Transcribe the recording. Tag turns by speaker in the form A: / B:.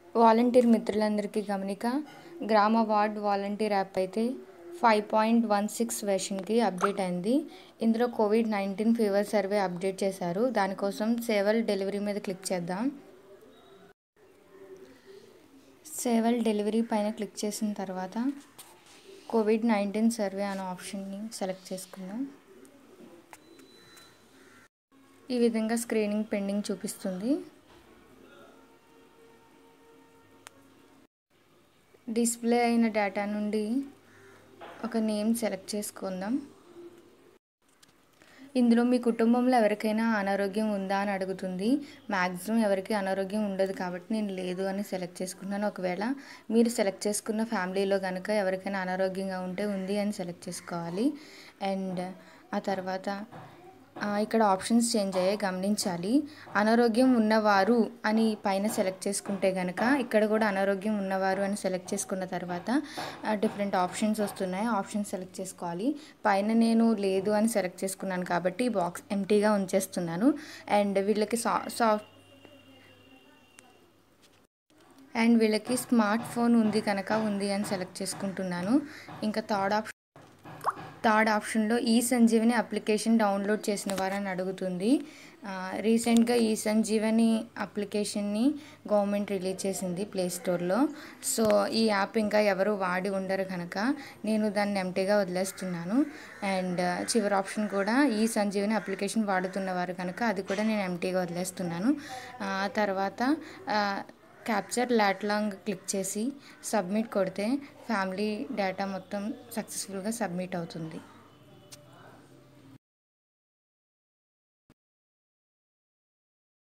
A: volunteer మిత్రులందరికీ గమనిక గ్రామ వార్డ్ వాలంటీర్ యాప్ అయితే ఫైవ్ పాయింట్ వన్ సిక్స్ వెర్షన్కి అప్డేట్ అయింది ఇందులో COVID nineteen fever survey update చేశారు దానికోసం సేవల్ డెలివరీ మీద క్లిక్ చేద్దాం సేవల్ డెలివరీ పైన క్లిక్ చేసిన తర్వాత కోవిడ్ నైన్టీన్ సర్వే అనే ఆప్షన్ని సెలెక్ట్ చేసుకుందాం ఈ విధంగా స్క్రీనింగ్ పెండింగ్ చూపిస్తుంది డిస్ప్లే అయిన డేటా నుండి ఒక నేమ్ సెలెక్ట్ చేసుకుందాం ఇందులో మీ కుటుంబంలో ఎవరికైనా అనారోగ్యం ఉందా అని అడుగుతుంది మ్యాక్సిమం ఎవరికి అనారోగ్యం ఉండదు కాబట్టి నేను లేదు అని సెలెక్ట్ చేసుకున్నాను ఒకవేళ మీరు సెలెక్ట్ చేసుకున్న ఫ్యామిలీలో కనుక ఎవరికైనా అనారోగ్యంగా ఉంటే ఉంది అని సెలెక్ట్ చేసుకోవాలి అండ్ ఆ తర్వాత ఇక్కడ ఆప్షన్స్ చేంజ్ అయ్యాయి గమనించాలి అనారోగ్యం ఉన్నవారు అని పైన సెలెక్ట్ చేసుకుంటే కనుక ఇక్కడ కూడా అనారోగ్యం ఉన్నవారు అని సెలెక్ట్ చేసుకున్న తర్వాత డిఫరెంట్ ఆప్షన్స్ వస్తున్నాయి ఆప్షన్స్ సెలెక్ట్ చేసుకోవాలి పైన నేను లేదు అని సెలెక్ట్ చేసుకున్నాను కాబట్టి ఈ బాక్స్ ఎంటీగా ఉంచేస్తున్నాను అండ్ వీళ్ళకి సా సాఫ్ట్ అండ్ వీళ్ళకి స్మార్ట్ ఫోన్ ఉంది కనుక ఉంది అని సెలెక్ట్ చేసుకుంటున్నాను ఇంకా థర్డ్ ఆప్షన్ థర్డ్ ఆప్షన్లో ఈ సంజీవని అప్లికేషన్ డౌన్లోడ్ చేసిన వారని అడుగుతుంది రీసెంట్గా ఈ సంజీవని అప్లికేషన్ని గవర్నమెంట్ రిలీజ్ చేసింది ప్లే స్టోర్లో సో ఈ యాప్ ఇంకా ఎవరు వాడి ఉండరు కనుక నేను దాన్ని ఎంటీగా వదిలేస్తున్నాను అండ్ చివరి ఆప్షన్ కూడా ఈ సంజీవని అప్లికేషన్ వాడుతున్నవారు కనుక అది కూడా నేను ఎంటీగా వదిలేస్తున్నాను తర్వాత క్యాప్చర్ లాంగ్ క్లిక్ చేసి సబ్మిట్ కొడితే ఫ్యామిలీ డేటా మొత్తం సక్సెస్ఫుల్గా సబ్మిట్ అవుతుంది